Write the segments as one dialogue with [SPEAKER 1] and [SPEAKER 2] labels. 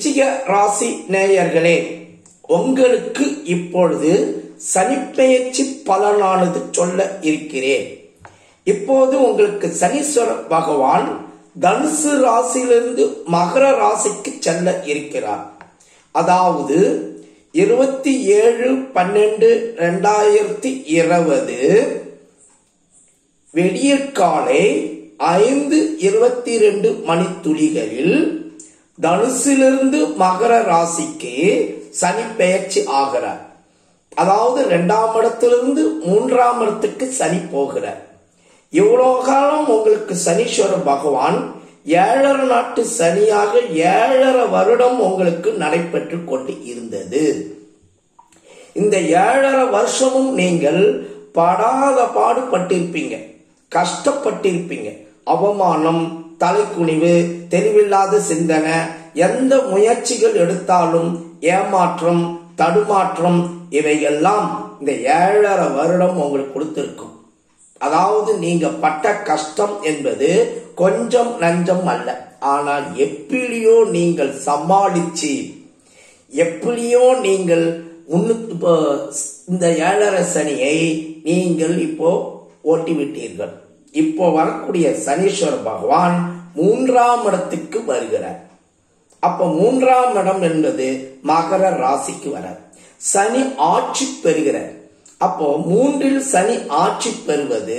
[SPEAKER 1] விருச்சிக ராசி நேயர்களே உங்களுக்கு இப்பொழுது சனிப்பெயர்ச்சி பலனானது சொல்ல இருக்கிறேன் இப்போது உங்களுக்கு சனீஸ்வர பகவான் தனுசு ராசியிலிருந்து மகர ராசிக்கு செல்ல இருக்கிறார் அதாவது இருபத்தி ஏழு பன்னெண்டு ரெண்டாயிரத்தி இருபது வெடியற்காலை ஐந்து இருபத்தி ரெண்டு மணித்துளிகளில் தனுசிலிருந்து மகர ராசிக்கு சனி பெயர்ச்சி ஆகிறார் அதாவது இரண்டாம் இடத்திலிருந்து மூன்றாம் இடத்துக்கு சனி போகிறார் இவ்வளவு காலம் உங்களுக்கு சனீஸ்வர பகவான் ஏழரை நாட்டு சனியாக ஏழரை வருடம் உங்களுக்கு நடைபெற்று கொண்டு இருந்தது இந்த ஏழரை வருஷமும் நீங்கள் படாத பாடுபட்டிருப்பீங்க கஷ்டப்பட்டிருப்பீங்க அவமானம் தலைக்குனிவு தெளிவில்லாத சிந்தனை எந்த முயற்சிகள் எடுத்தாலும் ஏமாற்றம் தடுமாற்றம் இவையெல்லாம் இந்த ஏழரை வருடம் உங்களுக்கு கொடுத்திருக்கும் அதாவது நீங்க பட்ட கஷ்டம் என்பது கொஞ்சம் நஞ்சம் அல்ல ஆனால் எப்படியோ நீங்கள் சமாளிச்சு எப்படியோ நீங்கள் முன்னுக்கு இப்போ இந்த ஏழரை சனியை நீங்கள் இப்போ ஓட்டி விட்டீர்கள் இப்போ வரக்கூடிய சனீஸ்வர பகவான் மூன்றாம் இடத்துக்கு வருகிறார் அப்ப மூன்றாம் இடம் என்பது மகர ராசிக்கு வர சனி ஆட்சி பெறுகிறார் அப்போ மூன்றில் சனி ஆட்சி பெறுவது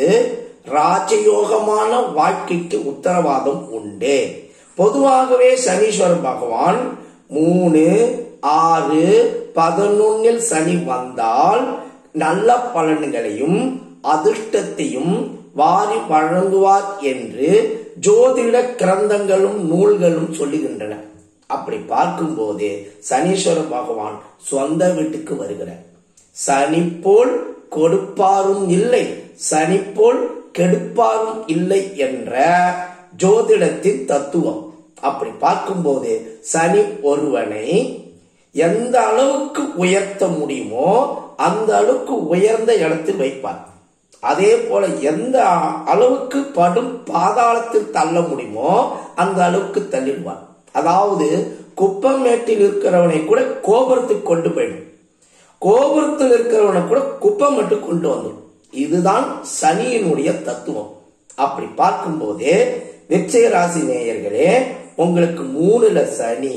[SPEAKER 1] ராஜயோகமான வாழ்க்கைக்கு உத்தரவாதம் உண்டு பொதுவாகவே சனீஸ்வர பகவான் மூணு ஆறு பதினொன்னில் சனி வந்தால் நல்ல பலன்களையும் அதிர்ஷ்டத்தையும் வாரி வழங்குவார் என்று ஜோதிட கிரந்தங்களும் நூல்களும் சொல்லுகின்றன அப்படி பார்க்கும்போது சனீஸ்வர பகவான் சொந்த வீட்டுக்கு வருகிறார் சனி போல் கொடுப்பாரும் இல்லை சனி போல் கெடுப்பாரும் இல்லை என்ற ஜோதிடத்தின் தத்துவம் அப்படி பார்க்கும்போது சனி ஒருவனை எந்த அளவுக்கு உயர்த்த முடியுமோ அந்த அளவுக்கு உயர்ந்த இடத்தில் வைப்பார் அதே போல எந்த அளவுக்கு படும் பாதாளத்தில் தள்ள முடியுமோ அந்த அளவுக்கு தள்ளிடுவார் அதாவது குப்பமேட்டில் இருக்கிறவனை கூட கோபுரத்துக்கு கொண்டு போயிடும் கோபுரத்தில் இருக்கிறவனை கூட குப்பம் மட்டும் கொண்டு வந்துடும் இதுதான் சனியினுடைய தத்துவம் அப்படி பார்க்கும்போதே நிச்சய ராசி நேயர்களே உங்களுக்கு மூணுல சனி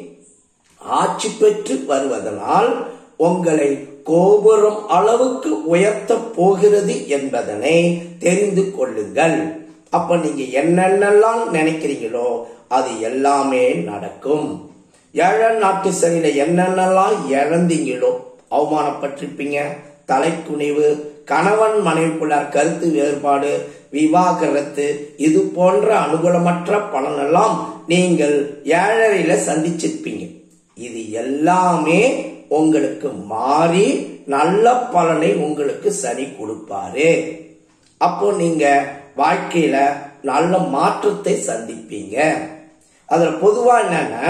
[SPEAKER 1] ஆட்சி பெற்று வருவதனால் உங்களை கோபுரம் அளவுக்கு உயர்த்த போகிறது என்பதனை தெரிந்து கொள்ளுங்கள் அப்ப நீங்க என்னென்னலாம் நினைக்கிறீங்களோ அது எல்லாமே நடக்கும் ஏழாம் நாட்டு சனியில என்னென்னலாம் இழந்தீங்களோ அவமானப்பட்டிருப்பீங்க தலைக்குனிவு கணவன் மனைவிக்குள்ளார் கருத்து வேறுபாடு விவாகரத்து இது போன்ற அனுகூலமற்ற பலனெல்லாம் நீங்கள் ஏழரையில சந்திச்சிருப்பீங்க இது எல்லாமே உங்களுக்கு மாறி நல்ல பலனை உங்களுக்கு சனி கொடுப்பாரு அப்போ நீங்க வாழ்க்கையில நல்ல மாற்றத்தை சந்திப்பீங்க அதுல பொதுவா என்னன்னா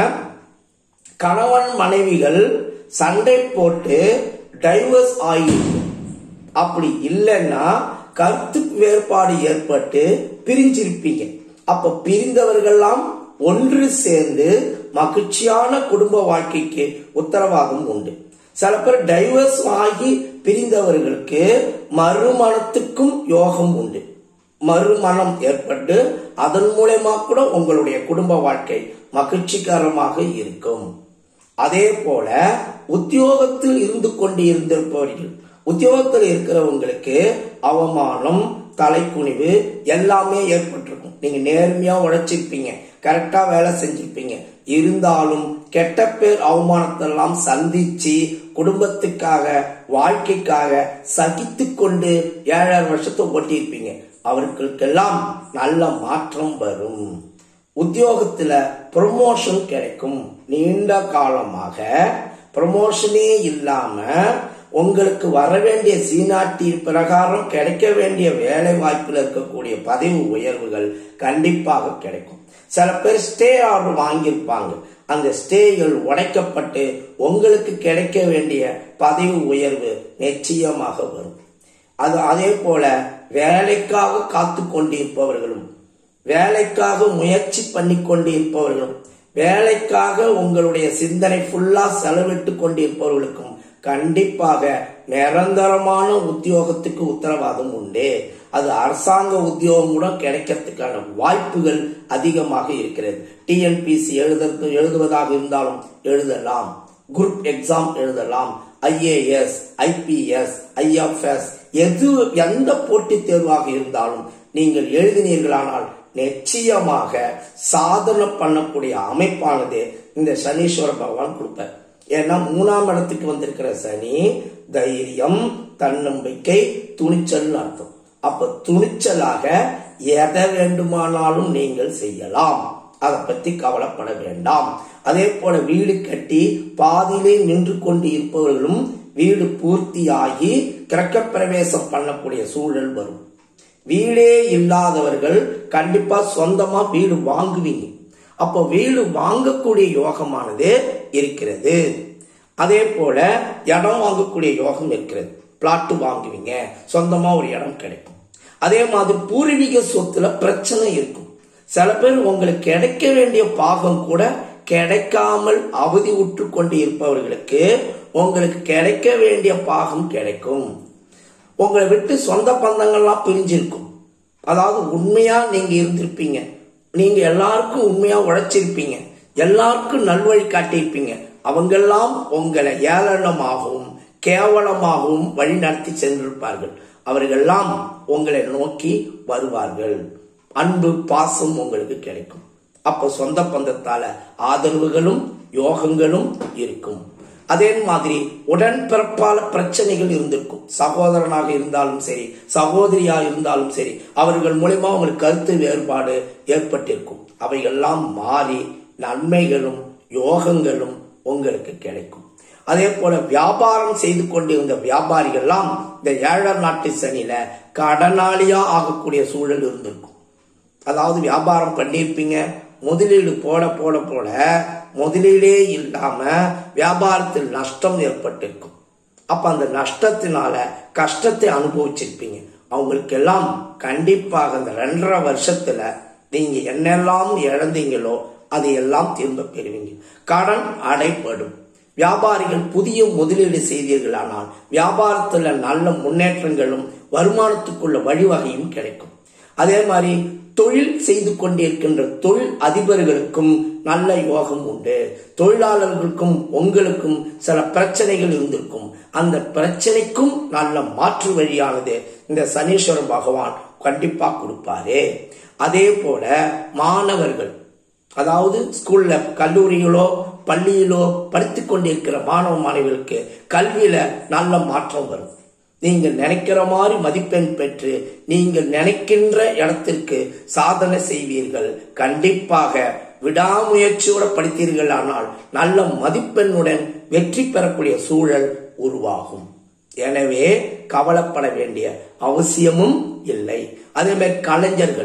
[SPEAKER 1] கணவன் மனைவிகள் சண்டை போட்டு டைவர்ஸ் ஆகிருக்கும் அப்படி இல்லைன்னா கருத்து வேறுபாடு ஏற்பட்டு பிரிஞ்சிருப்பீங்க அப்ப பிரிந்தவர்கள்லாம் ஒன்று சேர்ந்து மகிழ்ச்சியான குடும்ப வாழ்க்கைக்கு உத்தரவாதம் உண்டு சில பேர் டைவர்ஸ் ஆகி பிரிந்தவர்களுக்கு மறுமணத்துக்கும் யோகம் உண்டு மறுமணம் ஏற்பட்டு அதன் மூலயமா கூட உங்களுடைய குடும்ப வாழ்க்கை மகிழ்ச்சிகரமாக இருக்கும் அதே போல உத்தியோகத்தில் இருந்து கொண்டு இருந்திருப்பவர்கள் உத்தியோகத்தில் இருக்கிறவங்களுக்கு அவமானம் தலைக்குனிவு எல்லாமே ஏற்பட்டிருக்கும் நீங்க நேர்மையா உழைச்சிருப்பீங்க கரெக்டா வேலை செஞ்சிருப்பீங்க இருந்தாலும் கெட்ட பேர் அவமானத்தெல்லாம் சந்திச்சு குடும்பத்துக்காக வாழ்க்கைக்காக சகித்து கொண்டு ஏழாறு வருஷத்தை ஓட்டியிருப்பீங்க அவர்களுக்கெல்லாம் நல்ல மாற்றம் வரும் உத்தியோகத்துல ப்ரொமோஷன் கிடைக்கும் நீண்ட காலமாக ப்ரொமோஷனே இல்லாம உங்களுக்கு வர வேண்டிய சீனாட்டி பிரகாரம் கிடைக்க வேண்டிய வேலை வாய்ப்பில் இருக்கக்கூடிய பதவி உயர்வுகள் கண்டிப்பாக கிடைக்கும் சில பேர் ஸ்டே ஆர்டர் வாங்கியிருப்பாங்க அந்த ஸ்டேகள் உடைக்கப்பட்டு உங்களுக்கு கிடைக்க வேண்டிய பதவி உயர்வு நிச்சயமாக வரும் அது அதே போல வேலைக்காக காத்து கொண்டிருப்பவர்களும் வேலைக்காக முயற்சி பண்ணி கொண்டிருப்பவர்களும் வேலைக்காக உங்களுடைய சிந்தனை ஃபுல்லா செலவிட்டு கொண்டிருப்பவர்களுக்கும் கண்டிப்பாக நிரந்தரமான உத்தியோகத்துக்கு உத்தரவாதம் உண்டு அது அரசாங்க உத்தியோகம் கூட கிடைக்கிறதுக்கான வாய்ப்புகள் அதிகமாக இருக்கிறது டிஎன்பிசி எழுத எழுதுவதாக இருந்தாலும் எழுதலாம் குரூப் எக்ஸாம் எழுதலாம் ஐஏஎஸ் ஐபிஎஸ் ஐஎஃப்எஸ் எது எந்த போட்டித் தேர்வாக இருந்தாலும் நீங்கள் எழுதினீர்களானால் நிச்சயமாக சாதனை பண்ணக்கூடிய அமைப்பானது இந்த சனீஸ்வர பகவான் கொடுப்பார் ஏன்னா மூணாம் இடத்துக்கு வந்திருக்கிற சனி தைரியம் தன்னம்பிக்கை துணிச்சல் அர்த்தம் அப்ப துணிச்சலாக எதை வேண்டுமானாலும் நீங்கள் செய்யலாம் அதை பத்தி கவலைப்பட வேண்டாம் அதே போல வீடு கட்டி பாதியிலே நின்று கொண்டு இருப்பவர்களும் வீடு பூர்த்தியாகி கிரக்க பிரவேசம் பண்ணக்கூடிய சூழல் வரும் வீடே இல்லாதவர்கள் கண்டிப்பா சொந்தமா வீடு வாங்குவீங்க அப்போ வீடு வாங்கக்கூடிய யோகமானது இருக்கிறது அதே போல இடம் வாங்கக்கூடிய யோகம் இருக்கிறது பிளாட் வாங்குவீங்க சொந்தமா ஒரு இடம் கிடைக்கும் அதே மாதிரி பூர்வீக சொத்துல பிரச்சனை இருக்கும் சில பேர் உங்களுக்கு கிடைக்க வேண்டிய பாகம் கூட கிடைக்காமல் அவதி உற்று கொண்டு இருப்பவர்களுக்கு உங்களுக்கு கிடைக்க வேண்டிய பாகம் கிடைக்கும் உங்களை விட்டு சொந்த பந்தங்கள்லாம் பிரிஞ்சிருக்கும் அதாவது உண்மையா நீங்க இருந்திருப்பீங்க நீங்க எல்லாருக்கும் உண்மையா உழைச்சிருப்பீங்க எல்லாருக்கும் நல்வழி காட்டியிருப்பீங்க அவங்கெல்லாம் உங்களை ஏளனமாகவும் கேவலமாகவும் வழி நடத்தி சென்றிருப்பார்கள் அவர்களெல்லாம் உங்களை நோக்கி வருவார்கள் அன்பு பாசம் உங்களுக்கு கிடைக்கும் அப்ப சொந்த பந்தத்தால ஆதரவுகளும் யோகங்களும் இருக்கும் அதே மாதிரி உடன்பிறப்பால பிரச்சனைகள் இருந்திருக்கும் சகோதரனாக இருந்தாலும் சரி சகோதரியா இருந்தாலும் சரி அவர்கள் மூலமா உங்களுக்கு கருத்து வேறுபாடு ஏற்பட்டிருக்கும் அவைகள்லாம் மாறி நன்மைகளும் யோகங்களும் உங்களுக்கு கிடைக்கும் அதே போல வியாபாரம் செய்து கொண்டிருந்த வியாபாரிகள்லாம் இந்த ஏழர் நாட்டு சனியில கடனாளியா ஆகக்கூடிய சூழல் இருந்திருக்கும் அதாவது வியாபாரம் பண்ணியிருப்பீங்க முதலீடு போட போட போட முதலீடே இல்லாம வியாபாரத்தில் நஷ்டம் ஏற்பட்டிருக்கும் அப்ப அந்த நஷ்டத்தினால கஷ்டத்தை அனுபவிச்சிருப்பீங்க அவங்களுக்கு எல்லாம் கண்டிப்பாக அந்த ரெண்டரை வருஷத்துல நீங்க என்னெல்லாம் இழந்தீங்களோ அதையெல்லாம் திரும்ப பெறுவீங்க கடன் அடைப்படும் வியாபாரிகள் புதிய முதலீடு செய்தீர்களானால் வியாபாரத்துல நல்ல முன்னேற்றங்களும் வருமானத்துக்குள்ள வழிவகையும் கிடைக்கும் அதே மாதிரி தொழில் செய்து கொண்டிருக்கின்ற தொழில் அதிபர்களுக்கும் நல்ல யோகம் உண்டு தொழிலாளர்களுக்கும் உங்களுக்கும் சில பிரச்சனைகள் இருந்திருக்கும் அந்த பிரச்சனைக்கும் நல்ல மாற்று வழியானது இந்த சனீஸ்வர பகவான் கண்டிப்பா கொடுப்பாரு அதே போல மாணவர்கள் அதாவது ஸ்கூல்ல கல்லூரியிலோ பள்ளியிலோ படித்துக் கொண்டிருக்கிற மாணவ மாணவிகளுக்கு கல்வியில நல்ல மாற்றம் வரும் நீங்கள் நினைக்கிற மாதிரி மதிப்பெண் பெற்று நீங்கள் நினைக்கின்ற இடத்திற்கு சாதனை செய்வீர்கள் கண்டிப்பாக விடாமுயற்சியோட படித்தீர்கள் ஆனால் நல்ல மதிப்பெண்ணுடன் வெற்றி பெறக்கூடிய சூழல் உருவாகும் எனவே கவலைப்பட வேண்டிய அவசியமும் இல்லை அதே மாதிரி கலைஞர்கள்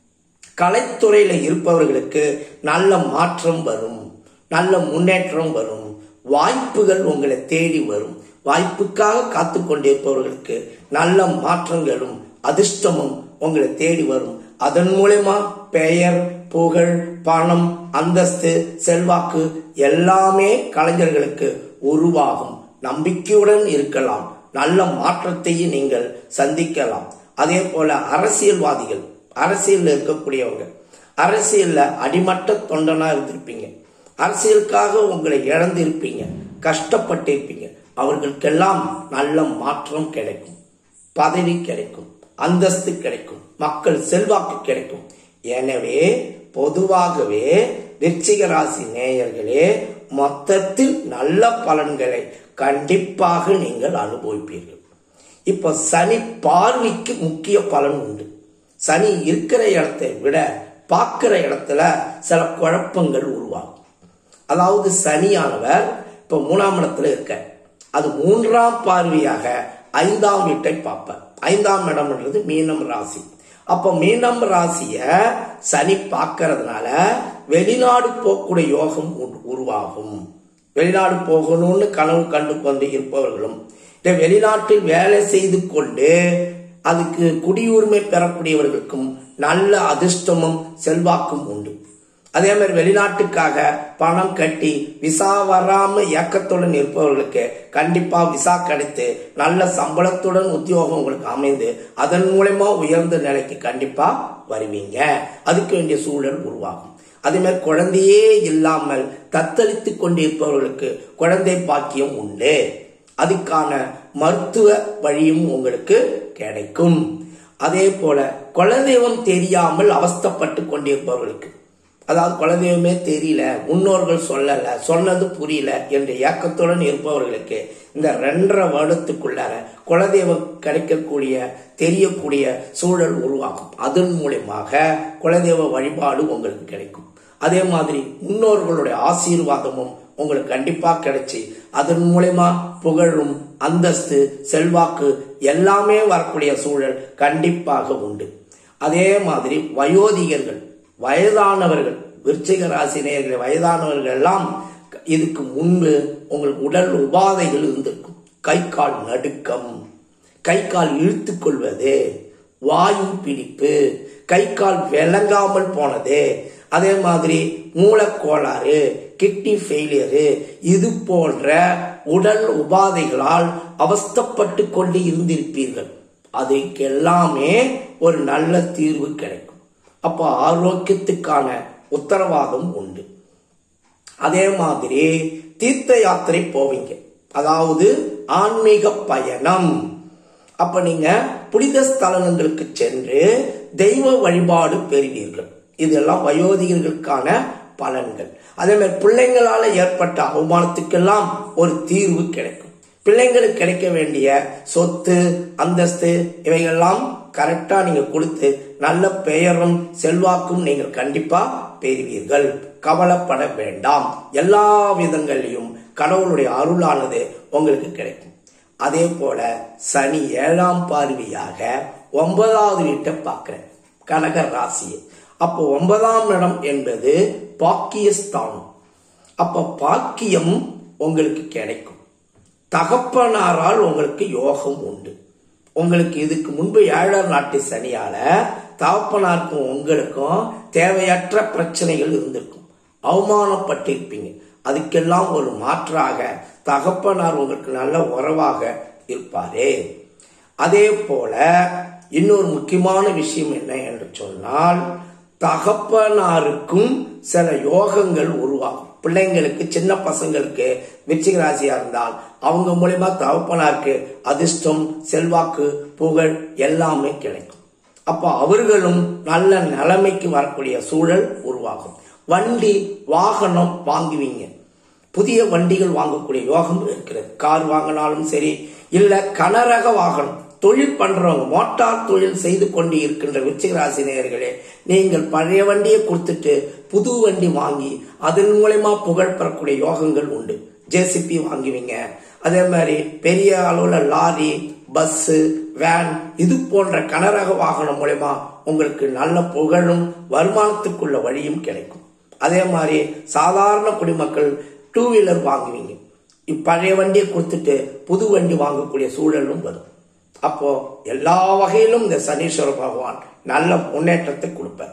[SPEAKER 1] கலைத்துறையில இருப்பவர்களுக்கு நல்ல மாற்றம் வரும் நல்ல முன்னேற்றம் வரும் வாய்ப்புகள் உங்களை தேடி வரும் வாய்ப்புக்காக காத்து கொண்டிருப்பவர்களுக்கு நல்ல மாற்றங்களும் அதிர்ஷ்டமும் உங்களை தேடி வரும் அதன் மூலமா பெயர் புகழ் பணம் அந்தஸ்து செல்வாக்கு எல்லாமே கலைஞர்களுக்கு உருவாகும் நம்பிக்கையுடன் இருக்கலாம் நல்ல மாற்றத்தையும் நீங்கள் சந்திக்கலாம் அதே போல அரசியல்வாதிகள் அரசியல்ல இருக்கக்கூடியவங்க அரசியல்ல அடிமட்ட தொண்டனா இருந்திருப்பீங்க அரசியலுக்காக உங்களை இழந்திருப்பீங்க கஷ்டப்பட்டிருப்பீங்க அவர்களுக்கெல்லாம் நல்ல மாற்றம் கிடைக்கும் பதவி கிடைக்கும் அந்தஸ்து கிடைக்கும் மக்கள் செல்வாக்கு கிடைக்கும் எனவே பொதுவாகவே விருச்சிக ராசி நேயர்களே மொத்தத்தில் நல்ல பலன்களை கண்டிப்பாக நீங்கள் அனுபவிப்பீர்கள் இப்ப சனி பார்வைக்கு முக்கிய பலன் உண்டு சனி இருக்கிற இடத்தை விட பார்க்கிற இடத்துல சில குழப்பங்கள் உருவாகும் அதாவது சனியானவர் இப்ப மூணாம் இடத்துல இருக்க அது மூன்றாம் பார்வையாக ஐந்தாம் வீட்டை பார்ப்பார் ஐந்தாம் இடம்ன்றது மீனம் ராசி அப்ப மீனம் ராசிய சனி பார்க்கறதுனால வெளிநாடு போகக்கூடிய யோகம் உ- உருவாகும் வெளிநாடு போகணும்னு கனவு கண்டு கொண்டு இருப்பவர்களும் இந்த வெளிநாட்டில் வேலை செய்து கொண்டு அதுக்கு குடியுரிமை பெறக்கூடியவர்களுக்கும் நல்ல அதிர்ஷ்டமும் செல்வாக்கும் உண்டு அதே மாதிரி வெளிநாட்டுக்காக பணம் கட்டி விசா வராம ஏக்கத்துடன் இருப்பவர்களுக்கு கண்டிப்பா விசா கிடைத்து நல்ல சம்பளத்துடன் உத்தியோகம் உங்களுக்கு அமைந்து அதன் மூலமா உயர்ந்த நிலைக்கு கண்டிப்பா வருவீங்க அதுக்கு வேண்டிய சூழல் உருவாகும் அதே மாதிரி குழந்தையே இல்லாமல் தத்தளித்து கொண்டிருப்பவர்களுக்கு குழந்தை பாக்கியம் உண்டு அதுக்கான மருத்துவ வழியும் உங்களுக்கு கிடைக்கும் அதே போல குலதெய்வம் தெரியாமல் அவஸ்தப்பட்டு கொண்டிருப்பவர்களுக்கு அதாவது குலதெய்வமே தெரியல முன்னோர்கள் சொல்லல சொன்னது புரியல என்ற ஏக்கத்துடன் இருப்பவர்களுக்கு இந்த ரெண்டரை வருடத்துக்குள்ளார குலதெய்வம் கிடைக்கக்கூடிய தெரியக்கூடிய சூழல் உருவாகும் அதன் மூலியமாக குலதெய்வ வழிபாடு உங்களுக்கு கிடைக்கும் அதே மாதிரி முன்னோர்களுடைய ஆசீர்வாதமும் உங்களுக்கு கண்டிப்பா கிடைச்சி அதன் மூலயமா புகழும் அந்தஸ்து செல்வாக்கு எல்லாமே வரக்கூடிய சூழல் கண்டிப்பாக உண்டு அதே மாதிரி வயோதிகர்கள் வயதானவர்கள் விருச்சிக ராசி நேயர்கள் வயதானவர்கள் எல்லாம் இதுக்கு முன்பு உங்களுக்கு உடல் உபாதைகள் இருந்திருக்கும் கை கால் நடுக்கம் கை கால் இழுத்து கொள்வது வாயு பிடிப்பு கை கால் விளங்காமல் போனது அதே மாதிரி மூலக்கோளாறு கிட்னி ஃபெயிலியரு இது போன்ற உடல் உபாதைகளால் அவஸ்தப்பட்டு கொண்டு இருந்திருப்பீர்கள் அதுக்கு எல்லாமே ஒரு நல்ல தீர்வு கிடைக்கும் அப்போ ஆரோக்கியத்துக்கான உத்தரவாதம் உண்டு அதே மாதிரி தீர்த்த யாத்திரை போவீங்க அதாவது ஆன்மீக பயணம் அப்ப நீங்க புனித ஸ்தலங்களுக்கு சென்று தெய்வ வழிபாடு பெறுவீர்கள் இதெல்லாம் வயோதிகர்களுக்கான பலன்கள் அதே மாதிரி பிள்ளைங்களால ஏற்பட்ட அவமானத்துக்கெல்லாம் ஒரு தீர்வு கிடைக்கும் பிள்ளைங்களுக்கு கிடைக்க வேண்டிய சொத்து அந்தஸ்து இவைகள்லாம் கரெக்டா நீங்க கொடுத்து நல்ல பெயரும் செல்வாக்கும் நீங்கள் கண்டிப்பா பெறுவீர்கள் கவலைப்பட வேண்டாம் எல்லா விதங்களிலும் கடவுளுடைய அருளானது உங்களுக்கு கிடைக்கும் அதே போல சனி ஏழாம் பார்வையாக ஒன்பதாவது வீட்டை பார்க்கிறேன் கடக ராசியை அப்போ ஒன்பதாம் இடம் என்பது பாக்கியஸ்தானம் அப்ப பாக்கியம் உங்களுக்கு கிடைக்கும் தகப்பனாரால் உங்களுக்கு யோகம் உண்டு உங்களுக்கு இதுக்கு முன்பு ஏழாம் நாட்டு சனியால தகப்பனாருக்கும் உங்களுக்கும் தேவையற்ற பிரச்சனைகள் இருந்திருக்கும் அவமானப்பட்டிருப்பீங்க அதுக்கெல்லாம் ஒரு மாற்றாக தகப்பனார் உங்களுக்கு நல்ல உறவாக இருப்பாரே அதே போல இன்னொரு முக்கியமான விஷயம் என்ன என்று சொன்னால் தகப்பனாருக்கும் சில யோகங்கள் உருவாகும் பிள்ளைங்களுக்கு சின்ன பசங்களுக்கு விருச்சிக ராசியா இருந்தால் அவங்க மூலியமா தகப்பனாருக்கு அதிர்ஷ்டம் செல்வாக்கு புகழ் எல்லாமே கிடைக்கும் அப்ப அவர்களும் நல்ல நிலைமைக்கு வரக்கூடிய சூழல் உருவாகும் வண்டி வாகனம் வாங்குவீங்க புதிய வண்டிகள் வாங்கக்கூடிய யோகம் இருக்கிறது கார் வாங்கினாலும் சரி இல்ல கனரக வாகனம் தொழில் பண்றவங்க மோட்டார் தொழில் செய்து கொண்டு இருக்கின்ற விருச்சிகராசி நேயர்களே நீங்கள் பழைய வண்டியை கொடுத்துட்டு புது வண்டி வாங்கி அதன் மூலயமா புகழ் பெறக்கூடிய யோகங்கள் உண்டு ஜேசிபி வாங்குவீங்க அதே மாதிரி பெரிய அளவுல லாரி பஸ் வேன் இது போன்ற கனரக வாகனம் மூலயமா உங்களுக்கு நல்ல புகழும் வருமானத்துக்குள்ள வழியும் கிடைக்கும் அதே மாதிரி சாதாரண குடிமக்கள் டூ வீலர் வாங்குவீங்க பழைய வண்டியை கொடுத்துட்டு புது வண்டி வாங்கக்கூடிய சூழலும் வரும் அப்போ எல்லா வகையிலும் இந்த சனீஸ்வர பகவான் நல்ல முன்னேற்றத்தை கொடுப்பார்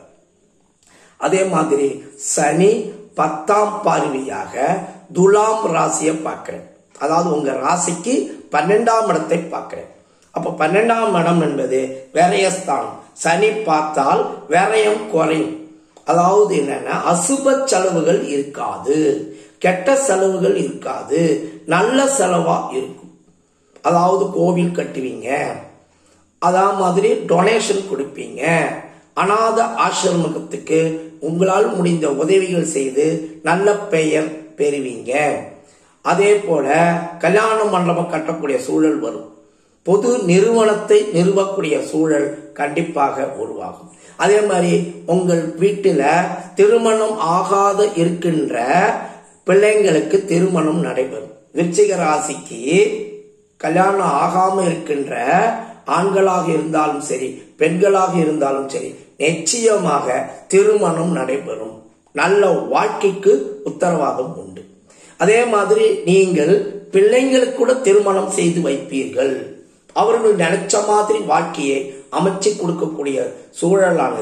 [SPEAKER 1] அதே மாதிரி சனி பத்தாம் பார்வையாக துலாம் ராசியை பார்க்கிறேன் அதாவது உங்க ராசிக்கு பன்னெண்டாம் இடத்தை பார்க்கிறேன் அப்ப பன்னெண்டாம் இடம் என்பது விரயஸ்தானம் சனி பார்த்தால் விரயம் குறையும் அதாவது என்னன்னா அசுப செலவுகள் இருக்காது கெட்ட செலவுகள் இருக்காது நல்ல செலவா இருக்கும் அதாவது கோவில் கட்டுவீங்க அதா மாதிரி டொனேஷன் கொடுப்பீங்க அநாத ஆசிரமத்துக்கு உங்களால் முடிந்த உதவிகள் செய்து நல்ல பெயர் பெறுவீங்க அதே போல கல்யாண மண்டபம் கட்டக்கூடிய சூழல் வரும் பொது நிறுவனத்தை நிறுவக்கூடிய சூழல் கண்டிப்பாக உருவாகும் அதே மாதிரி உங்கள் வீட்டில திருமணம் ஆகாத இருக்கின்ற பிள்ளைங்களுக்கு திருமணம் நடைபெறும் விருச்சிக ராசிக்கு கல்யாணம் ஆகாம இருக்கின்ற ஆண்களாக இருந்தாலும் சரி பெண்களாக இருந்தாலும் சரி நிச்சயமாக திருமணம் நடைபெறும் நல்ல வாழ்க்கைக்கு உத்தரவாதம் உண்டு அதே மாதிரி நீங்கள் பிள்ளைங்களுக்கு கூட திருமணம் செய்து வைப்பீர்கள் அவர்கள் நினைச்ச மாதிரி வாழ்க்கையை அமைச்சு கொடுக்கக்கூடிய சூழலானது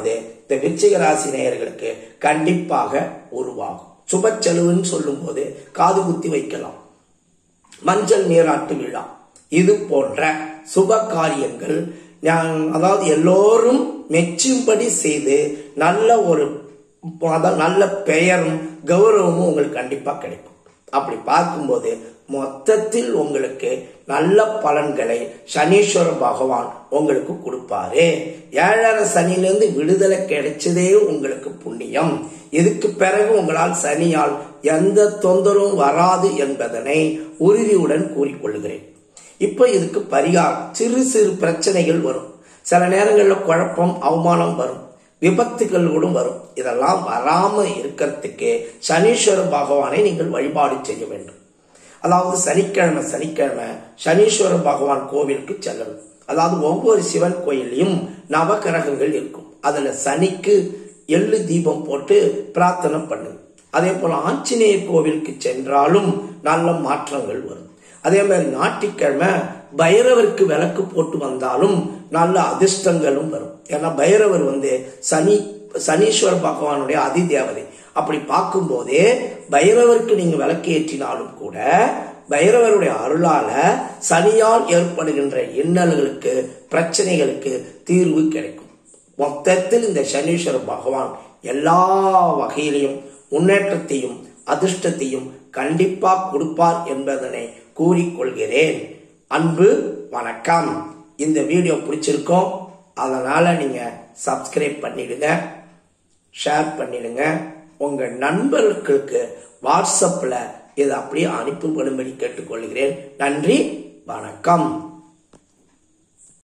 [SPEAKER 1] இந்த விருச்சிக ராசி நேயர்களுக்கு கண்டிப்பாக உருவாகும் சுப செலவுன்னு சொல்லும்போது காது குத்தி வைக்கலாம் மஞ்சள் நீராட்டு விழா இது போன்ற சுப காரியங்கள் ஞா- அதாவது எல்லோரும் மெச்சும்படி செய்து நல்ல ஒரு அதாவது நல்ல பெயரும் கௌரவமும் உங்களுக்கு கண்டிப்பா கிடைக்கும் அப்படி பார்க்கும்போது மொத்தத்தில் உங்களுக்கு நல்ல பலன்களை சனீஸ்வர பகவான் உங்களுக்கு கொடுப்பாரு ஏழரை சனியிலிருந்து விடுதலை கிடைச்சதே உங்களுக்கு புண்ணியம் இதுக்கு பிறகு உங்களால் சனியால் எந்த தொந்தரவும் வராது என்பதனை உறுதியுடன் கூறிக்கொள்கிறேன் இப்ப இதுக்கு பரிகாரம் சிறு சிறு பிரச்சனைகள் வரும் சில நேரங்களில் குழப்பம் அவமானம் வரும் விபத்துகள் கூட வரும் இதெல்லாம் வராம இருக்கிறதுக்கு சனீஸ்வர பகவானை நீங்கள் வழிபாடு செய்ய வேண்டும் அதாவது சனிக்கிழமை சனிக்கிழமை சனீஸ்வர பகவான் கோவிலுக்கு செல்லணும் அதாவது ஒவ்வொரு சிவன் கோயிலையும் நவகிரகங்கள் இருக்கும் அதுல சனிக்கு எள்ளு தீபம் போட்டு பிரார்த்தனை பண்ணுங்க அதே போல ஆஞ்சநேயர் கோவிலுக்கு சென்றாலும் நல்ல மாற்றங்கள் வரும் அதே மாதிரி ஞாயிற்றுக்கிழமை பைரவருக்கு விளக்கு போட்டு வந்தாலும் நல்ல அதிர்ஷ்டங்களும் வரும் ஏன்னா பைரவர் வந்து சனி சனீஸ்வர பகவானுடைய அதிதேவதை அப்படி பார்க்கும்போதே பைரவருக்கு நீங்க விளக்கு ஏற்றினாலும் கூட பைரவருடைய அருளால சனியால் ஏற்படுகின்ற இன்னல்களுக்கு பிரச்சனைகளுக்கு தீர்வு கிடைக்கும் மொத்தத்தில் இந்த சனீஸ்வர பகவான் எல்லா வகையிலையும் முன்னேற்றத்தையும் அதிர்ஷ்டத்தையும் கண்டிப்பா கொடுப்பார் என்பதனை கூறிக்கொள்கிறேன் அன்பு வணக்கம் இந்த வீடியோ பிடிச்சிருக்கோம் அதனால நீங்க சப்ஸ்கிரைப் பண்ணிடுங்க ஷேர் பண்ணிடுங்க உங்க நண்பர்களுக்கு வாட்ஸ்அப்ல இதை அப்படியே அனுப்பும்படும்படி கேட்டுக்கொள்கிறேன் நன்றி வணக்கம்